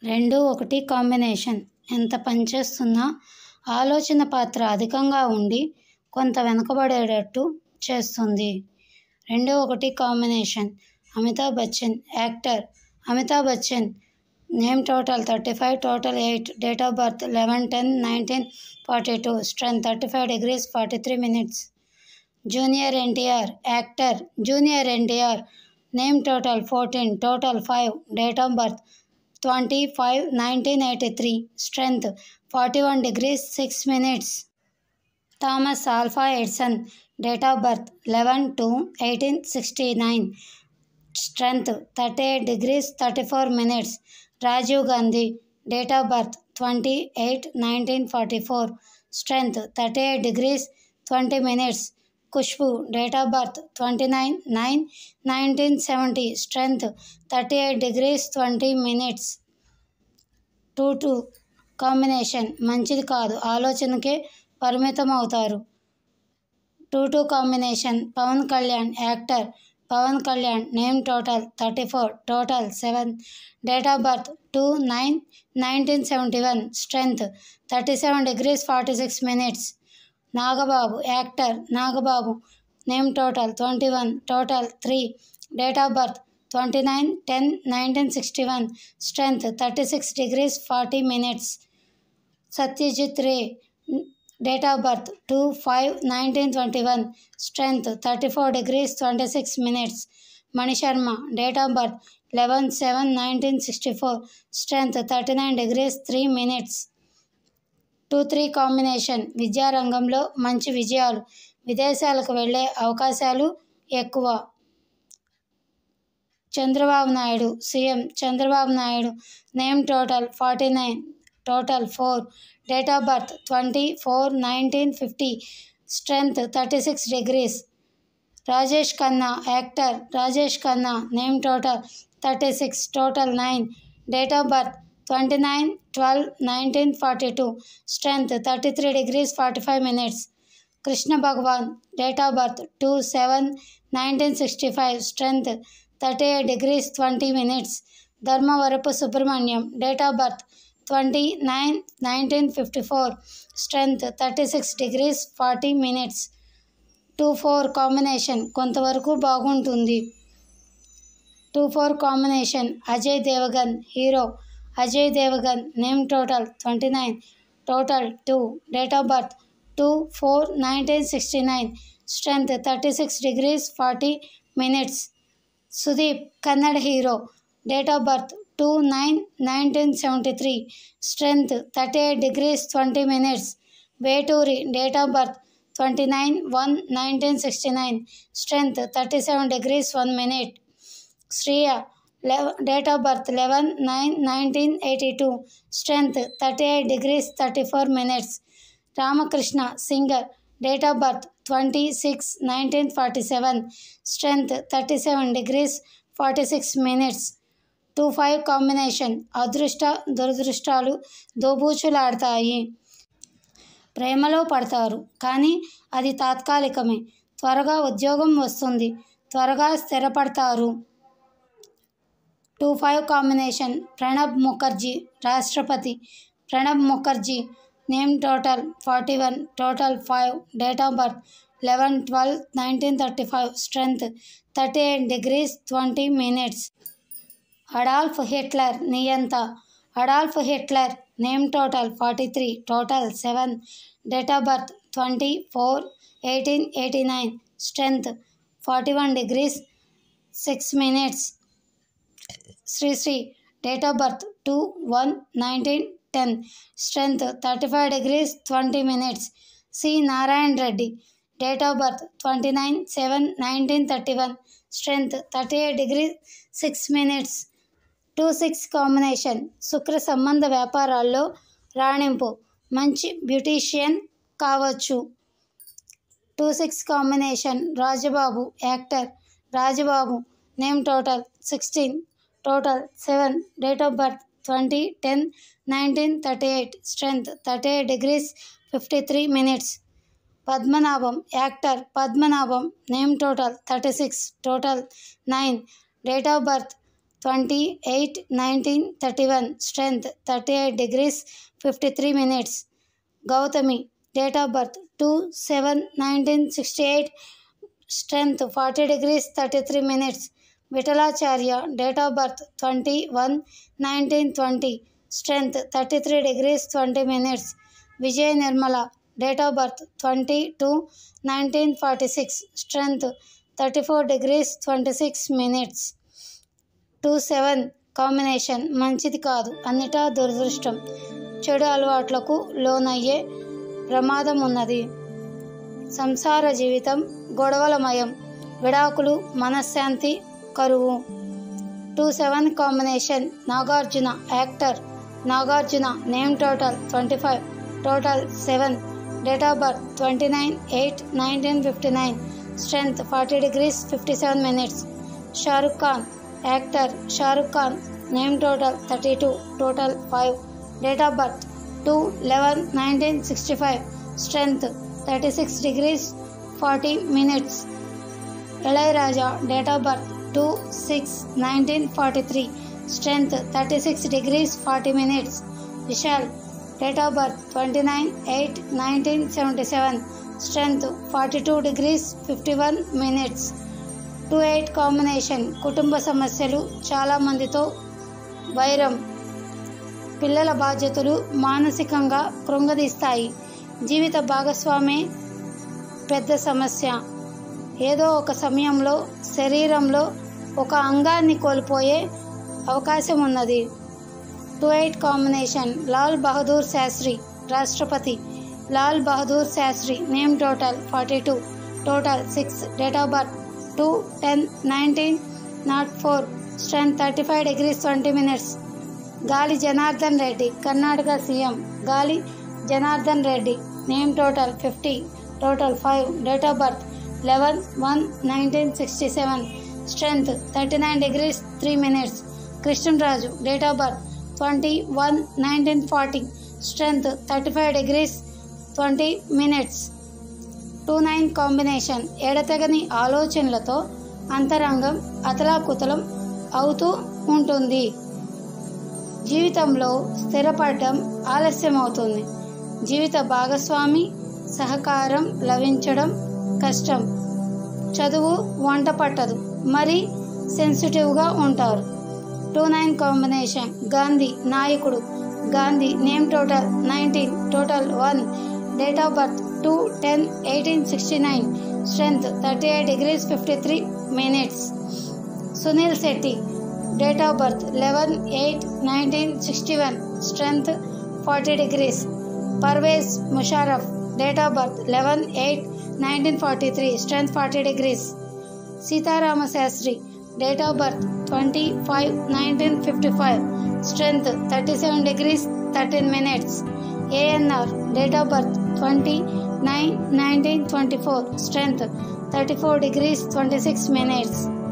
రెండు ఒకటి కాంబినేషన్ ఎంత పనిచేస్తున్నా ఆలోచన పాత్ర అధికంగా ఉండి కొంత వెనుకబడేటట్టు చేస్తుంది రెండు ఒకటి combination Amitabh Bachchan actor Amitabh Bachchan name total thirty five total eight date of birth eleven ten nineteen forty two strength thirty five degrees forty three minutes junior NTR actor junior NTR name total fourteen total five date of birth twenty five nineteen eighty three strength forty one degrees six minutes Thomas Alva Edison date of birth eleven two eighteen sixty nine strength thirty eight degrees thirty four minutes Rajiv Gandhi date of birth twenty eight nineteen forty four strength thirty eight degrees twenty minutes Khushbu date of birth twenty nine nine nineteen seventy strength thirty eight degrees twenty minutes two two combination మంచిది కాదు ఆలోచనకే పరిమితం అవుతారు two two combination Pawan Kalyan actor Pawan Kalyan name total thirty four total seven date of birth two nine nineteen seventy one strength thirty seven degrees forty six minutes Nagababu actor Nagababu name total twenty one total three date of birth twenty nine ten nineteen sixty one strength thirty six degrees forty minutes Satyajit Ray date of birth two five nineteen twenty one strength thirty four degrees twenty six minutes Mani Sharma date of birth eleven seven nineteen sixty four strength thirty nine degrees three minutes two three combination విద్యారంగంలో మంచి విజయాలు విదేశాలకు వెళ్ళే అవకాశాలు ఎక్కువ Chandrababu Naidu CM Chandrababu Naidu name total forty nine total four date of birth twenty four nineteen fifty strength thirty six degrees Rajesh Khanna actor Rajesh Khanna name total thirty six total nine date of birth twenty nine twelve nineteen forty two strength thirty three degrees forty five minutes Krishna Bhagavan date of birth two seven nineteen sixty five strength thirty eight degrees twenty minutes Dharmavarapu Subrahmanyam date of birth twenty nine nineteen fifty four strength thirty six degrees forty minutes two four combination కొంతవరకు బాగుంటుంది two four combination Ajay Devgan hero Ajay Devgan name total twenty nine total two date of birth two four nineteen sixty nine strength thirty six degrees forty minutes Sudeep Kannada hero date of birth two nine nineteen seventy three strength thirty eight degrees twenty minutes Veturi date of birth twenty nine one nineteen sixty nine strength thirty seven degrees one minute Shriya లెవ date of birth eleven nine nineteen eighty two strength thirty eight degrees thirty four minutes Ramakrishna singer date of birth twenty six nineteen forty seven strength thirty seven degrees forty six minutes two five combination అదృష్ట దురదృష్టాలు దోబూచులాడతాయి ప్రేమలో పడతారు కానీ అది తాత్కాలికమే త్వరగా ఉద్యోగం వస్తుంది త్వరగా స్థిరపడతారు two five combination Pranab Mukherjee రాష్ట్రపతి Pranab Mukherjee name total forty one total five date of birth eleven twelve nineteen thirty five strength thirty eight degrees twenty minutes Adolf Hitler నియంత Adolf Hitler name total forty three total seven date of birth twenty four eighteen eighty nine strength forty one degrees six minutes Sri Sri date of birth two one nineteen ten strength thirty five degrees twenty minutes C Narayana Reddy date of birth twenty nine seven nineteen thirty one strength thirty eight degree six minutes two six combination శుక్ర సంబంధ వ్యాపారాల్లో రాణింపు మంచి beautician కావచ్చు two six combination Rajababu actor Rajababu name total sixteen total seven date of birth twenty ten nineteen thirty eight strength thirty eight degrees fifty three minutes Padmanabham actor Padmanabham name total thirty six total nine date of birth twenty eight nineteen thirty one strength thirty eight degrees fifty three minutes Gautami date of birth two seven nineteen sixty eight strength forty degrees thirty three minutes Vithalacharya date of birth twenty one nineteen twenty strength thirty three degrees twenty minutes Vijaya Nirmala date of birth twenty two nineteen forty six strength thirty four degrees twenty six minutes two seven combination మంచిది కాదు అన్నిటా దురదృష్టం చెడు అలవాట్లకు లోనయ్యే ప్రమాదం ఉన్నది సంసార జీవితం గొడవలమయం విడాకులు మనశ్శాంతి కరువు two seven combination Nagarjuna actor Nagarjuna name total twenty five total seven date of birth twenty nine eight nineteen fifty nine strength forty degrees fifty seven minutes Shahrukh Khan actor Shahrukh Khan name total thirty two total five date of birth two eleven nineteen sixty five strength thirty six degrees forty minutes Ilaiyaraaja date of birth two six nineteen forty three strength thirty six degrees forty minutes Vishal date of birth twenty nine eight nineteen seventy seven strength forty two degrees fifty one minutes two eight combination కుటుంబ సమస్యలు చాలామందితో వైరం పిల్లల బాధ్యతలు మానసికంగా కృంగదీస్తాయి జీవిత భాగస్వామే పెద్ద సమస్య ఏదో ఒక సమయంలో శరీరంలో ఒక అంగాన్ని కోల్పోయే అవకాశం ఉన్నది two eight combination Lal Bahadur Shastri రాష్ట్రపతి Lal Bahadur Shastri name total forty two total six date of birth two ten nineteen nought four strength thirty five degrees twenty minutes Gali Janardhan Reddy Karnataka CM Gali Janardhan Reddy name total fifty total five date of birth eleven one nineteen sixty seven strength thirty nine degrees three minutes Krishnaraju date of birth twenty one nineteen forty strength thirty five degrees twenty minutes two nine combination ఎడతెగని ఆలోచనలతో అంతరంగం అతలాకుతలం అవుతూ ఉంటుంది జీవితంలో స్థిరపడడం ఆలస్యమవుతుంది జీవిత భాగస్వామి సహకారం లభించడం కష్టం చదువు వంట పట్టదు మరి సెన్సిటివ్గా ఉంటారు టూ నైన్ కాంబినేషన్ గాంధీ నాయకుడు Gandhi name total nineteen total one date of birth two ten eighteen sixty nine strength thirty eight degrees fifty three minutes Suniel Shetty date of birth eleven eight nineteen sixty one strength forty degrees Pervez Musharraf date of birth eleven eight nineteen forty three strength forty degrees Sitarama Sastry date of birth twenty five nineteen fifty five strength thirty seven degrees thirteen minutes ANR date of birth twenty nine nineteen twenty four strength thirty four degrees twenty six minutes